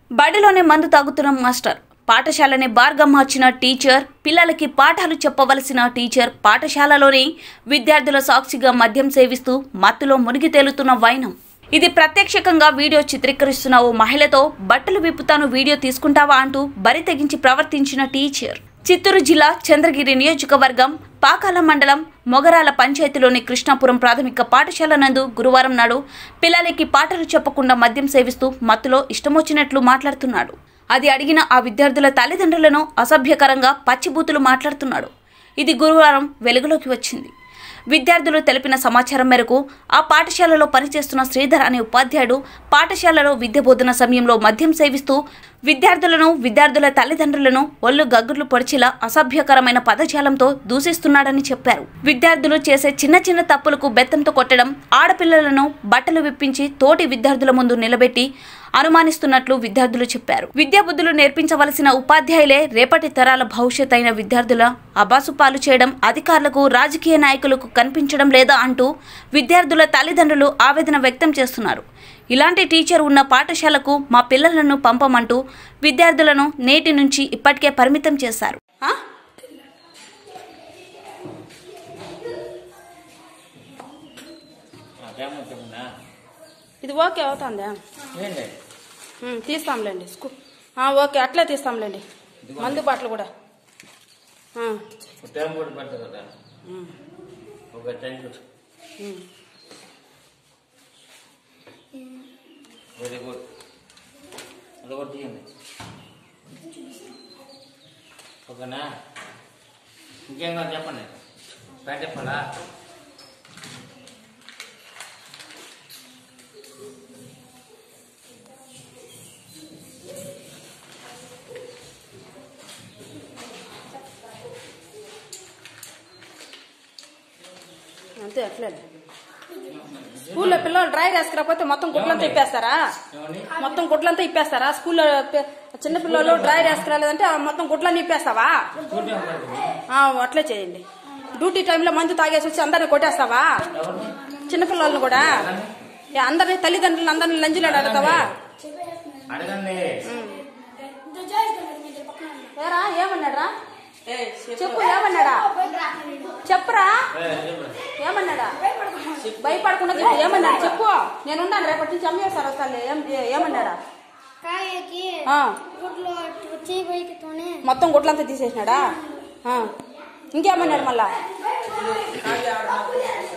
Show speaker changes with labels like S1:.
S1: బడిలోనే మందు తాగుతున్న మాస్టర్ పాఠశాలని బార్గా మార్చిన టీచర్ పిల్లలకి పాఠాలు చెప్పవలసిన టీచర్ పాఠశాలలోనే విద్యార్థుల సాక్షిగా మద్యం సేవిస్తూ మత్తులో మునిగి తేలుతున్న వైనం ఇది ప్రత్యక్షకంగా వీడియో చిత్రీకరిస్తున్న ఓ మహిళతో బట్టలు విప్పుతాను వీడియో తీసుకుంటావా అంటూ బరి తెగించి ప్రవర్తించిన టీచర్ చిత్తూరు జిల్లా చంద్రగిరి నియోజకవర్గం పాకాల మండలం మొగరాల పంచాయతీలోని కృష్ణాపురం ప్రాథమిక పాఠశాల నందు గురువారం నాడు పిల్లలకి పాటలు చెప్పకుండా మద్యం సేవిస్తూ మత్తులో ఇష్టమొచ్చినట్లు మాట్లాడుతున్నాడు అది అడిగిన ఆ విద్యార్థుల తల్లిదండ్రులను అసభ్యకరంగా పచ్చిబూతులు మాట్లాడుతున్నాడు ఇది గురువారం వెలుగులోకి వచ్చింది విద్యార్థులు తెలిపిన సమాచారం మేరకు ఆ పాఠశాలలో పనిచేస్తున్న శ్రీధర్ అనే ఉపాధ్యాయుడు పాఠశాలలో విద్య బోధన సమయంలో మద్యం సేవిస్తూ విద్యార్థులను విద్యార్థుల తల్లిదండ్రులను ఒళ్ళు గగ్గుర్లు పొడిచేలా అసభ్యకరమైన పదజాలంతో దూషిస్తున్నాడని చెప్పారు విద్యార్థులు చేసే చిన్న చిన్న తప్పులకు బెత్తంతో కొట్టడం ఆడపిల్లలను బట్టలు విప్పించి తోటి విద్యార్థుల ముందు నిలబెట్టి అనుమానిస్తున్నట్లు విద్యార్థులు చెప్పారు విద్యాబుద్ధులు నేర్పించవలసిన ఉపాధ్యాయులే రేపటి తరాల భవిష్యత్ అయిన విద్యార్థుల అబాసు పాలు చేయడం అధికారులకు రాజకీయ నాయకులకు కనిపించడం లేదా అంటూ విద్యార్థుల తల్లిదండ్రులు ఆవేదన వ్యక్తం చేస్తున్నారు ఇలాంటి టీచర్ ఉన్న పాఠశాలకు మా పిల్లలను పంపమంటూ విద్యార్థులను నేటి నుంచి ఇప్పటికే పరిమితం చేశారు ఆ?
S2: అదేమంటున్నా
S3: ఇది ఓకే అవుతుందా
S2: ఏంటి
S3: ఉమ్, తీస్తాంలేండి స్కూ ఆ, ఓకే అట్లే తీస్తాంలేండి మందు బాటలు కూడా ఆ,
S2: టైం కూడా పడుతుంది కదా
S3: ఉమ్,
S2: ఒక thank you
S3: um.
S2: Very good అది కూడా తీయండి ఓకేనా ఇంకేం కావాలి చెప్పండి బయట చెప్పాలా
S3: అంతే అట్లే స్కూల్లో పిల్లలు డ్రై వేసుకురాకపోతే మొత్తం గుడ్లంతా ఇప్పేస్తారా
S2: ఏమండి
S3: మొత్తం గుడ్లంతా ఇప్పేస్తారా స్కూల్లో పి- చిన్న పిల్లలు డ్రై వేసుకురాలేదంటే ఆ మొత్తం గుడ్లన్నీ ఇప్పేస్తావా
S2: చూడండి పడుతుంది
S3: ఆ, అట్లే చేయండి డ్యూటీ టైంలో మందు తాగేసి వచ్చి అందరిని కొట్టేస్తావా
S2: ఎవరిని
S3: చిన్నపిల్లల్ని కూడా ఏ, అందరిని తల్లిదండ్రులు అందరిని లంచులాడు అడుగుతావా
S2: అడగండి
S3: ఏరా ఏమన్నాడా చెప్పు ఏమన్నాడా చెప్పురా
S2: ఏ, చెప్పండి.
S3: ఏమన్నాడా భయపడకుండా చెప్పు ఏమన్నాడు చెప్పు నేను ఉన్నాను రేపటి నుంచి అమ్మే సార్ వస్తాను ఏం ఏ- ఏమన్నాడా
S4: కాయకి
S3: ఆ,
S4: గుడ్లు చేయి బైకితోనే
S3: మొత్తం గుడ్లంతా తీసేసినాడా ఆ, ఇంకేమన్నాడు మళ్ళా